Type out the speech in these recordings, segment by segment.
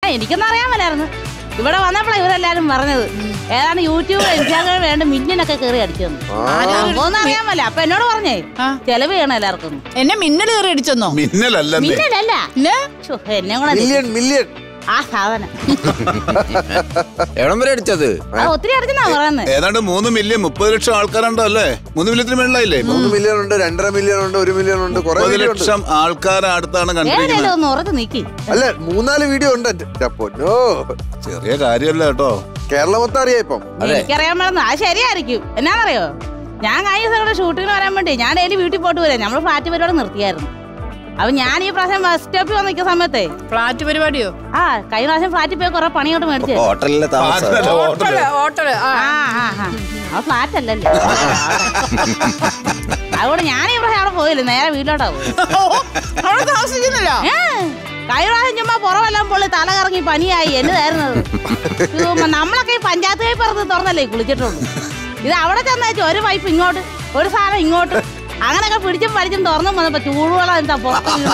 എനിക്കൊന്നും അറിയാൻ മേലായിരുന്നു ഇവിടെ വന്നപ്പോഴാണ് ഇവരെല്ലാരും പറഞ്ഞത് ഏതാണ് യൂട്യൂബ് ഇൻസ്റ്റാഗ്രാം വേണ്ട മില്യനൊക്കെ കയറി അടിച്ചെന്ന് സംഭവം അറിയാൻ മേല അപ്പൊ എന്നോട് പറഞ്ഞേ ആ. ചെലവ് ചെയ്യണം എല്ലാവർക്കും എന്നെ മിന്നൽ കയറി അടിച്ചെന്നോ മിന്നലല്ലേ മിന്നലല്ല ഇല്ല ശ്ശോ, എന്നെ കൂടെ മില്യൺ മില്യൺ ആ സാധനം എവിടം വരെ അടിച്ചത് അത് ഒത്തിരി അടിച്ചെന്നാ പറയുന്നത് ഏതാണ്ട് മൂന്ന് മില്യൺ മുപ്പത് ലക്ഷം ആൾക്കാരുണ്ടോ അല്ലേ മൂന്ന് മില്യത്തിന് മേളിലായില്ലേ ഇപ്പൊ? മൂന്ന് മില്യൺ ഉണ്ട് രണ്ടര മില്യൺ ഉണ്ട് ഒരു മില്യൺ ഉണ്ട് കുറെ മുപ്പത് വീഡിയോ ഉണ്ട് ലക്ഷം ആൾക്കാരെ അടുത്താണ് ഏതെങ്കിലും കണ്ടിരിക്കുന്നത് ഒന്ന് ഉറച്ച് നീക്കി അല്ല മൂന്നാല് വീഡിയോ ഉണ്ട് എൻ്റെ പൊന്നോ ചെറിയ കാര്യമല്ല കേട്ടോ കേരളം മൊത്തം അറിയാം ഇപ്പം എനിക്കറിയാൻ മേലെന്ന് അത് ശരിയായിരിക്കും എന്നാന്നറിയോ ഞാൻ കഴിഞ്ഞ ദിവസം ഷൂട്ടിങ്ങിന് വരാൻ വേണ്ടി ഞാൻ ഡെയിലി വീട്ടിൽ പോയിട്ട് വരാം നമ്മൾ ഫ്ലാറ്റ് പരിപാടി നിർത്തിയായിരുന്നു അപ്പൊ ഞാൻ ഈ പ്രാവശ്യം ബസ് സ്റ്റോപ്പിൽ വന്ന് നിൽക്കുന്ന സമയത്തെ ഫ്ലാറ്റ് പരിപാടിയോ ആ കഴിഞ്ഞ പ്രാവശ്യം ഫ്ലാറ്റിൽ പോയി കുറെ പണിയോട്ട് മേടിച്ചു ഹോട്ടലിലെ താമസം അതല്ല, ഹോട്ടല്. ഹോട്ടല് ആ ആ ആ ആ ആ ഫ്ലാറ്റ് അല്ലല്ലേ അതുകൊണ്ട് ഞാൻ ഈ പ്രാവശ്യം അവിടെ പോയില്ല നേരെ വീട്ടിലോട്ടാ പോയി ഓ, അവിടെ താമസിക്കുന്നില്ല ഏ, കഴിഞ്ഞ പ്രാവശ്യം ചുമ്മാ പുറമെല്ലാം പൊള്ളി തല കറങ്ങി പനിയായി എന്നതായിരുന്നത് അയ്യോ, മ- നമ്മളൊക്കെ ഈ പഞ്ചായത്ത് കൈ പറഞ്ഞ് തുറന്നല്ലേ ഈ കുളിച്ചിട്ടുള്ളൂ ഇത് അവിടെ ചെന്നേച്ചു ഒരു പൈപ്പ് ഇങ്ങോട്ട് ഒരു സാധനം ഇങ്ങോട്ട് അങ്ങനെയൊക്കെ പിടിച്ചും പഠിച്ചും തുറന്നും വന്നപ്പോ ചൂടുവെള്ളം എന്താ പുറത്ത് വീണു.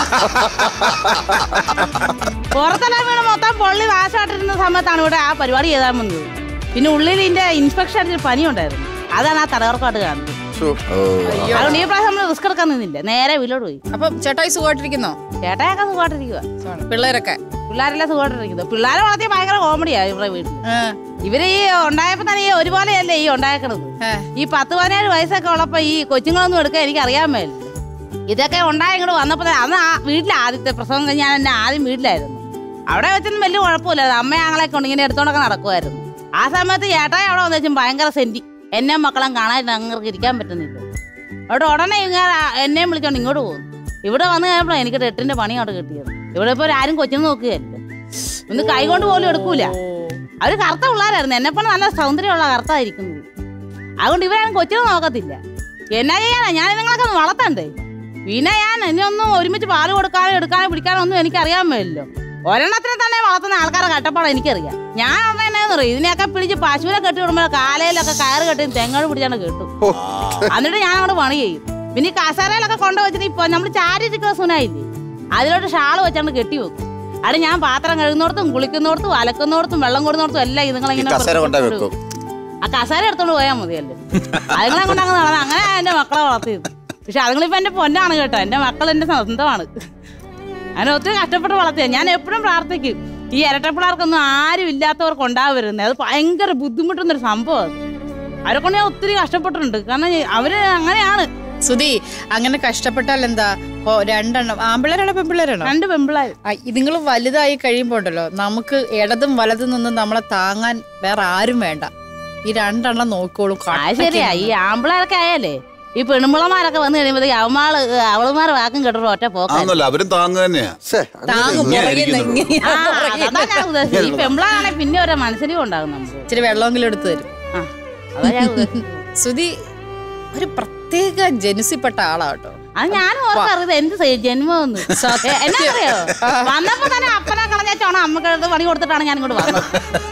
പുറത്തെല്ലാം വീണ് മൊത്തം പൊള്ളി നാശമായിട്ടിരുന്ന സമയത്താണ് ഇവിടെ ആ പരിപാടി ചെയ്താൽ വന്നത് പിന്നെ ഉള്ളിൽ ഇതിന്റെ ഇൻസ്പെക്ഷൻ അടിച്ച് പനി ഉണ്ടായിരുന്നു അതാണ് ആ തലകർക്കമായിട്ട് കാണുന്നത് ശ്ശോ. ഓ അതുകൊണ്ട് ഈ പ്രാവശ്യം നമ്മൾ റിസ്ക് എടുക്കാൻ നിന്നില്ല നേരെ വീട്ടിലോട്ട് പോയി അപ്പം ചേട്ടായി സുഖമായിട്ടിരിക്കുന്നോ ചേട്ടയൊക്കെ സുഖമായിട്ടിരിക്കുക പിള്ളേരൊക്കെ പിള്ളേരെല്ലാം സുഖമായിട്ടിരിക്കുന്നത് പിള്ളേരെ വളർത്തിയ ഭയങ്കര കോമഡിയാ ഇവിടെ വീട്ടിൽ ഏ, ഇവര് ഈ ഉണ്ടായപ്പോ തന്നെ ഈ ഒരുപോലെയല്ലേ ഈ ഉണ്ടാക്കണത് ഏ. ഈ പത്ത് പതിനേഴ് വയസ്സൊക്കെ ഉള്ളപ്പോ ഈ കൊച്ചുങ്ങളൊന്നും എടുക്കാൻ എനിക്ക് അറിയാൻ മേല ഇതൊക്കെ ഉണ്ടായി ഇങ്ങോട്ട് വന്നപ്പോ തന്നെ അന്ന് ആ വീട്ടിലെ ആദ്യത്തെ പ്രസവം കഴിഞ്ഞ് ഞാൻ എന്നെ ആദ്യം വീട്ടിലായിരുന്നു അവിടെ വെച്ചൊന്നും വലിയ കുഴപ്പമില്ലായിരുന്നു അമ്മ ഞങ്ങളൊക്കെ കൊണ്ട് ഇങ്ങനെ എടുത്തോണ്ടൊക്കെ നടക്കുമായിരുന്നു ആ സമയത്ത് ചേട്ടായി അവിടെ വന്നു വെച്ചും ഭയങ്കര സെന്റി എന്നെ മക്കളും കാണാൻ അങ്ങനെ ഇരിക്കാൻ പറ്റുന്നില്ല അവിടെ ഉടനെ ഇങ്ങനെ എന്നെയും വിളിച്ചോണ്ട് ഇങ്ങോട്ട് പോകുന്നു ഇവിടെ വന്നു കഴിഞ്ഞപ്പോൾ എനിക്ക് എട്ടിന്റെ പണി അവിടെ കിട്ടിയത് ഇവിടെ ഇപ്പോൾ ആരും കൊച്ചിനെ നോക്കുകയല്ല ഒന്ന് കൈകൊണ്ട് പോലും എടുക്കൂല അവര് കറുത്ത പിള്ളേരായിരുന്നു എന്നെ പോലെ നല്ല സൗന്ദര്യമുള്ള കറുത്തായിരിക്കുന്നത് അതുകൊണ്ട് ഇവരാരും കൊച്ചിനെ നോക്കത്തില്ല എന്നാ ചെയ്യാനാ ഞാൻ നിങ്ങളൊക്കെ ഒന്ന് വളർത്തണ്ടേ പിന്നെ ഞാൻ എന്നെ ഒന്നും ഒരുമിച്ച് പാല് കൊടുക്കാനോ എടുക്കാനോ പിടിക്കാനോ ഒന്നും എനിക്ക് അറിയാൻ മേലല്ലോ ഒരെണ്ണത്തിനെ തന്നെ വളർത്തുന്ന ആൾക്കാരെ കട്ടപ്പാടം എനിക്കറിയാം ഞാൻ അവിടെ എന്നാന്ന് പറയും ഇതിനെയൊക്കെ പിടിച്ച് പശുവിനെ കെട്ടി വിടുമ്പോൾ കാലയിലൊക്കെ കയറ് കെട്ടി തെങ്ങോട് പിടിച്ചാണ് കെട്ടും ഓ. എന്നിട്ട് ഞാൻ അങ്ങോട്ട് പണി ചെയ്യും പിന്നെ ഈ കസേരയിലൊക്കെ കൊണ്ടു വെച്ചിട്ട് ഇപ്പൊ നമ്മൾ ചാരി ഇരിക്കുന്ന സുനായില്ലേ അതിലോട്ട് ഷാള് വെച്ചാണ്ട് കെട്ടി വെക്കും അവിടെ ഞാൻ പാത്രം കഴുകുന്നോടത്തും കുളിക്കുന്നിടത്തും അലക്കുന്നിടത്തും വെള്ളം കൊടുന്നിടത്തും എല്ലാം ഈ ഇതുങ്ങളിങ്ങനെ കസേര കൊണ്ടേ വെക്കും ആ കസേര എടുത്തോണ്ട് പോയാൽ മതിയല്ലോ അതുങ്ങളെ കൊണ്ട് അങ്ങ് നടന്നു അങ്ങനെ എന്റെ മക്കളെ വളർത്തിയത് പക്ഷെ അതുങ്ങളിപ്പോ എന്റെ പൊന്നാണ് കേട്ടോ എന്റെ മക്കൾ എന്റെ സ്വന്തമാണ് അങ്ങനെ ഒത്തിരി കഷ്ടപ്പെട്ട് വളർത്തിയ ഞാൻ എപ്പോഴും പ്രാർത്ഥിക്കും ഈ ഇരട്ടപ്പിള്ളേർക്കൊന്നും ആരും ഇല്ലാത്തവർക്ക് ഉണ്ടാവരുന്നത് അത് ഭയങ്കര ബുദ്ധിമുട്ടുന്നൊരു സംഭവം അത് അവരെ കൊണ്ട് ഞാൻ ഒത്തിരി കഷ്ടപ്പെട്ടിട്ടുണ്ട് കാരണം അവര് അങ്ങനെയാണ് സുധി അങ്ങനെ കഷ്ടപ്പെട്ടാൽ എന്താ ഓ രണ്ടെണ്ണം ആമ്പിള്ളേരാണോ പെൺപിള്ളേരാണോ രണ്ട് പെമ്പിള്ളേർ നിങ്ങൾ വലുതായി കഴിയുമ്പോ ഉണ്ടല്ലോ നമുക്ക് ഇടതും വലതും നിന്നും നമ്മളെ താങ്ങാൻ വേറെ ആരും വേണ്ട ഈ രണ്ടെണ്ണം നോക്കിക്കോളും ആ ശരിയാ ഈ ആമ്പിള്ളേരൊക്കെ ആയാലേ ഈ പെണ്ണുമ്പിളമാരൊക്കെ വന്നു കഴിയുമ്പോഴത്തേക്ക് അവമാള് അവളുമാർ വാക്കും കേട്ടോ ഒറ്റ പോക്കാ ആന്നല്ല അവരും താങ്ങ തന്നെയാ ശ്ശേ, അങ്ങനെ താങ്ങും ഇങ്ങനെ പുറകിൽ നിന്ന് ഇരിക്കുന്നു. ഇങ്ങനെ ആ, പുറകിൽ അതാ ഞാൻ ഉദ്ദേശിച്ചത് ഈ പെമ്പിളാണെ പിന്നെ ഒരു മനസ്സിലും ഉണ്ടാകും നമുക്ക് ഇച്ചിരി വെള്ളമെങ്കിലും എടുത്തു തരും ആ അതാ ഞാൻ ഉദ്ദേശിച്ചത്. സുധി ഒരു പ്രത്യേക ജനുസിപ്പെട്ട ആളാ കേട്ടോ അത് ഞാൻ ഓർക്കറിയത് എന്ത് ചെയ്യും ജന്മമെന്ന് സത്യം. എന്നാ അറിയോ വന്നപ്പോ തന്നെ അപ്പനെ കളഞ്ഞോണം അമ്മക്ക് പണി കൊടുത്തിട്ടാണ് ഞാൻ ഇങ്ങോട്ട് വന്നത്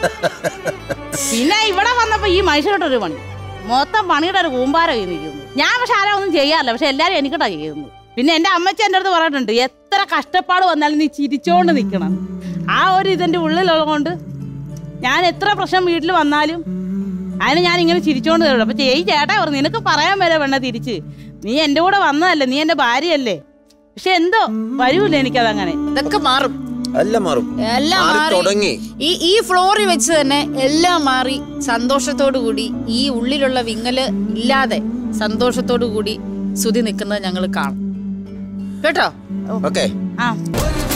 പിന്നെ ഇവിടെ വന്നപ്പോ ഈ മനുഷ്യരോട്ടൊരു പണി മൊത്തം പണിയുടെ ഒരു കൂമ്പാരം ഈ നിൽക്കുന്നു ഞാൻ പക്ഷെ ആരും ഒന്നും ചെയ്യാറില്ല പക്ഷെ എല്ലാരും എനിക്കിട്ടാ ചെയ്യുന്നു പിന്നെ എന്റെ അമ്മച്ചി എൻ്റെ അടുത്ത് പറഞ്ഞിട്ടുണ്ട് എത്ര കഷ്ടപ്പാട് വന്നാലും നീ ചിരിച്ചോണ്ട് നിൽക്കണം ആ ഒരു ഇതിന്റെ ഉള്ളിലുള്ളതുകൊണ്ട് ഞാൻ എത്ര പ്രശ്നം വീട്ടിൽ വന്നാലും അതിന് ഞാൻ ഇങ്ങനെ ചിരിച്ചോണ്ട് തരുള്ളൂ അപ്പൊ ഈ ചേട്ടാ പറഞ്ഞു നിനക്ക് പറയാൻ വരെ വേണ്ട തിരിച്ച് നീ എന്റെ കൂടെ വന്നതല്ലേ നീ എന്റെ ഭാര്യയല്ലേ പക്ഷെ എന്തോ വരൂല എനിക്കതങ്ങനെ ഇതൊക്കെ മാറും എല്ലാം മാറും എല്ലാം മാറി മാറി തുടങ്ങി ഈ ഈ ഫ്ലോറിൽ വെച്ച് തന്നെ എല്ലാം മാറി സന്തോഷത്തോടു കൂടി ഈ ഉള്ളിലുള്ള വിങ്ങല് ഇല്ലാതെ സന്തോഷത്തോടു കൂടി സുധി നിൽക്കുന്നത് ഞങ്ങൾ കാണും കേട്ടോ ഓക്കെ ആ